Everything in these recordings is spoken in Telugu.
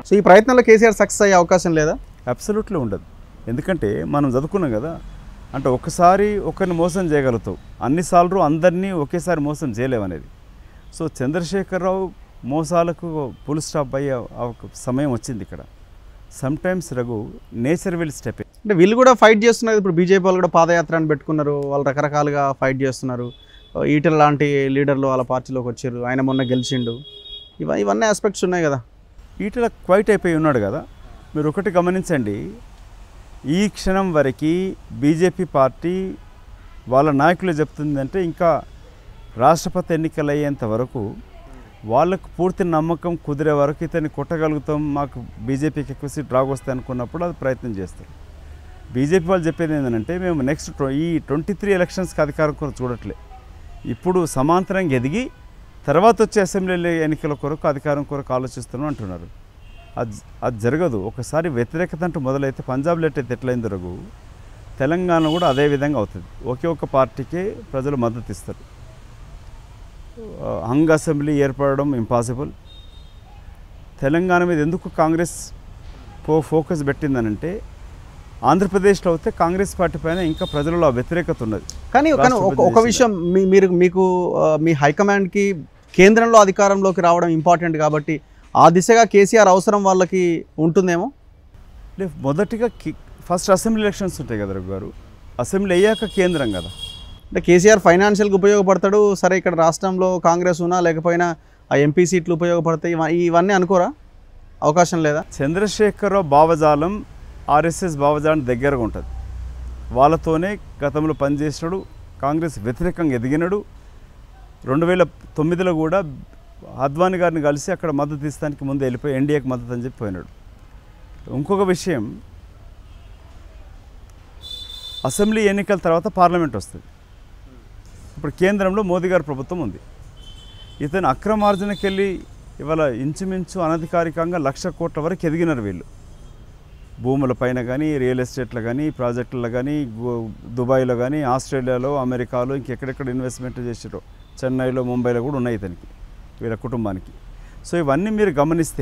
సో ఈ ప్రయత్నంలో కేసీఆర్ సక్సెస్ అయ్యే అవకాశం లేదా అబ్సల్యూట్లీ ఉండదు ఎందుకంటే మనం చదువుకున్నాం కదా అంటే ఒక్కసారి ఒకరిని మోసం చేయగలుగుతావు అన్నిసార్లు అందరినీ ఒకేసారి మోసం చేయలేమనేది సో చంద్రశేఖరరావు మోసాలకు ఫుల్ స్టాప్ అయ్యే అవక- సమయం వచ్చింది ఇక్కడ sometimes Raghu nature will step అంటే వీళ్ళు కూడా ఫైట్ చేస్తున్నారు ఇప్పుడు బీజేపీ వాళ్ళు కూడా పాదయాత్ర అని పెట్టుకున్నారు వాళ్ళు రకరకాలుగా ఫైట్ చేస్తున్నారు ఈటల లాంటి లీడర్లు వాళ్ళ పార్టీలోకి వచ్చారు ఆయన మొన్న గెలిచిండు ఇవ ఇవన్నీ ఆస్పెక్ట్స్ ఉన్నాయి కదా ఈటల క్వైట్ అయిపోయి ఉన్నాడు కదా మీరు ఒకటి గమనించండి ఈ క్షణం వరకు బీజేపీ పార్టీ వాళ్ళ నాయకులు చెప్తుందంటే ఇంకా రాష్ట్రపతి ఎన్నికలు అయ్యేంత వరకు వాళ్ళకు పూర్తి నమ్మకం కుదిరే వరకు ఇతన్ని కొట్టగలుగుతాం మాకు బీజేపీకి ఎక్కువ సీట్ రాగొస్తాయి అనుకున్నప్పుడు అది ప్రయత్నం చేస్తారు బీజేపీ వాళ్ళు చెప్పేది ఏంటంటే మేము నెక్స్ట్ ట్వ- ఈ ట్వంటీ త్రీ ఎలక్షన్స్కి అధికారం కొరకు చూడట్లే ఇప్పుడు సమాంతరంగా ఎదిగి తర్వాత వచ్చే అసెంబ్లీ ఎన్నికల కొరకు అధికారం కొరకు ఆలోచిస్తున్నాం అంటున్నారు అది అది జరగదు ఒకసారి వ్యతిరేకత అంటూ మొదలైతే పంజాబ్లో ఎట్లయితే ఎట్లయింది రఘు తెలంగాణ కూడా అదే విధంగా అవుతుంది ఒకే ఒక పార్టీకే ప్రజలు మద్దతు ఇస్తారు ఆ, హంగ్ అసెంబ్లీ ఏర్పడడం ఇంపాసిబుల్ తెలంగాణ మీద ఎందుకు కాంగ్రెస్ ఫో ఫోకస్ పెట్టిందనంటే ఆంధ్రప్రదేశ్లో అయితే కాంగ్రెస్ పార్టీ పైన ఇంకా ప్రజలలో ఆ వ్యతిరేకత ఉన్నది కానీ కానీ ఒక ఒక రాష్ట్రపతి విషయం మీ మీరు మీకు ఆ, మీ హైకమాండ్కి కేంద్రంలో అధికారంలోకి రావడం ఇంపార్టెంట్ కాబట్టి ఆ దిశగా కేసీఆర్ అవసరం వాళ్ళకి ఉంటుందేమో అంటే మొదటిగా కి- ఫస్ట్ అసెంబ్లీ ఎలక్షన్స్ ఉంటాయి కదా రఘు గారు అసెంబ్లీ అయ్యాక కేంద్రం కదా అంటే కేసీఆర్ ఫైనాన్షియల్కి ఉపయోగపడతాడు సరే ఇక్కడ రాష్ట్రంలో కాంగ్రెస్ ఉన్నా లేకపోయినా ఆ ఎంపీ సీట్లు ఉపయోగపడతాయి ఇవ- ఇవన్నీ అనుకోరా అవకాశం లేదా చంద్రశేఖరరావు భావజాలం ఆర్ఎస్ఎస్ భావజాలం దగ్గరగా ఉంటుంది వాళ్ళతోనే గతంలో పనిచేసినాడు కాంగ్రెస్ వ్యతిరేకంగా ఎదిగినాడు రెండు వేల తొమ్మిదిలో కూడా అద్వానీ గారిని కలిసి అక్కడ మద్దతు ఇస్తానికి ముందు వెళ్ళిపోయి ఎన్డీఏకి మద్దతు అని చెప్పి పోయినాడు ఇంకొక విషయం అసెంబ్లీ ఎన్నికల తర్వాత పార్లమెంట్ వస్తుంది ఇప్పుడు కేంద్రంలో మోదీ గారి ప్రభుత్వం ఉంది ఇతను అక్రమార్జనకి వెళ్ళి ఇవాళ ఇంచుమించు అనధికారికంగా లక్ష కోట్ల వరకు ఎదిగినారు వీళ్ళు భూముల పైన కానీ రియల్ ఎస్టేట్లో కానీ ప్రాజెక్టుల్లో కానీ గు- దుబాయ్లో కానీ ఆస్ట్రేలియాలో అమెరికాలో ఇంకెక్కడెక్కడ ఇన్వెస్ట్మెంట్ చేసారో చెన్నైలో ముంబైలో కూడా ఉన్నాయి ఇతనికి వీళ్ళ కుటుంబానికి సో ఇవన్నీ మీరు గమనిస్తే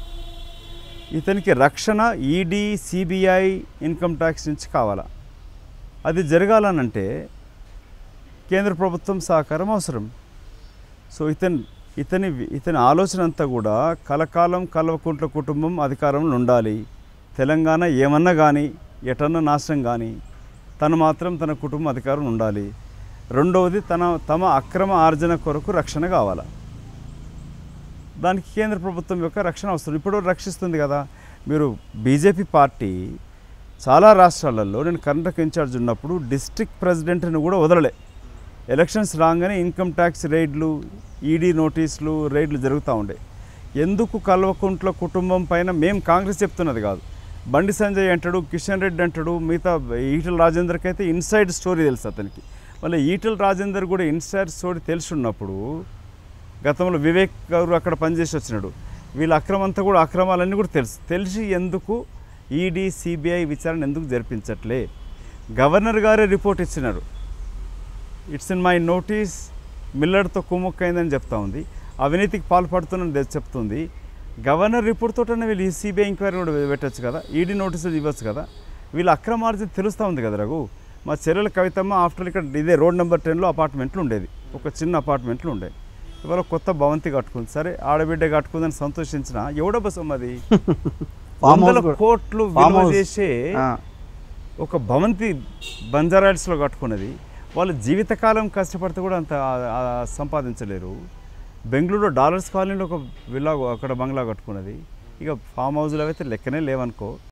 ఇతనికి రక్షణ ఈడీ సిబిఐ ఇన్కమ్ ట్యాక్స్ నుంచి కావాలా అది జరగాలనంటే కేంద్ర ప్రభుత్వం సహకారం అవసరం సో ఇతని ఇతని ఇతని ఆలోచన అంతా కూడా కలకాలం కల్వకుంట్ల కుటుంబం అధికారంలో ఉండాలి తెలంగాణ ఏమన్నా కానీ ఎటన్నా నాశనం కానీ తను మాత్రం తన కుటుంబం అధికారం ఉండాలి రెండవది తన తమ అక్రమ ఆర్జన కొరకు రక్షణ కావాలా దానికి కేంద్ర ప్రభుత్వం యొక్క రక్షణ అవసరం ఇప్పుడు రక్షిస్తుంది కదా మీరు బీజేపీ పార్టీ చాలా రాష్ట్రాలలో నేను కర్ణాటక ఇన్ఛార్జ్ ఉన్నప్పుడు డిస్ట్రిక్ట్ ప్రెసిడెంట్ని కూడా వదలలే ఎలక్షన్స్ రాగానే ఇన్కమ్ ట్యాక్స్ రైడ్లు ఈడీ నోటీసులు రైడ్లు జరుగుతూ ఉండే ఎందుకు కల్వకుంట్ల కుటుంబం పైన మేము కాంగ్రెస్ చెప్తున్నది కాదు బండి సంజయ్ అంటాడు కిషన్ రెడ్డి అంటాడు మిగతా ఈటల రాజేందర్కి అయితే ఇన్సైడ్ స్టోరీ తెలుసు అతనికి మళ్ళీ ఈటల రాజేందర్ కూడా ఇన్సైడ్ స్టోరీ తెలిసి ఉన్నప్పుడు గతంలో వివేక్ గారు అక్కడ పనిచేసి వచ్చినాడు వీళ్ళ అక్రమంతా కూడా అక్రమాలన్నీ కూడా తెలుసు తెలిసి ఎందుకు ఈడీ సిబిఐ విచారణ ఎందుకు జరిపించట్లే గవర్నర్ గారే రిపోర్ట్ ఇచ్చినారు ఇట్స్ ఇన్ మై నోటీస్ మిల్లర్తో కుమ్ముక్కైందని చెప్తా ఉంది అవినీతికి పాల్పడుతున్నది చెప్తుంది గవర్నర్ రిపోర్ట్ తోటనే వీళ్ళు ఈ సిబిఐ ఎంక్వైరీ కూడా పెట్టచ్చు కదా ఈడీ నోటీసులు ఇవ్వచ్చు కదా వీళ్ళ అక్రమార్జన తెలుస్తూ ఉంది కదా రఘు మా చెల్లెల కవితమ్మ ఆఫ్టర్ ఇక్కడ ఇదే రోడ్ నెంబర్ టెన్లో అపార్ట్మెంట్లు ఉండేది ఒక చిన్న అపార్ట్మెంట్లు ఉండేది ఇవాళ కొత్త భవంతి కట్టుకుంది సరే ఆడబిడ్డ కట్టుకుందని సంతోషించిన ఎవడో బసం అది Farm house వందల కూడా. కోట్లు Farm విలువ house. చేసే ఆ, ఒక భవంతి బంజారాయిల్స్లో కట్టుకున్నది వాళ్ళు జీవితకాలం కష్టపడితే కూడా అంత ఆ- ఆ సంపాదించలేరు బెంగళూరులో డాలర్స్ కాలనీలో ఒక విల్లా అక్కడ బంగ్లా కట్టుకున్నది ఇక ఫామ్ హౌస్లో అయితే లెక్కనే లేవనుకో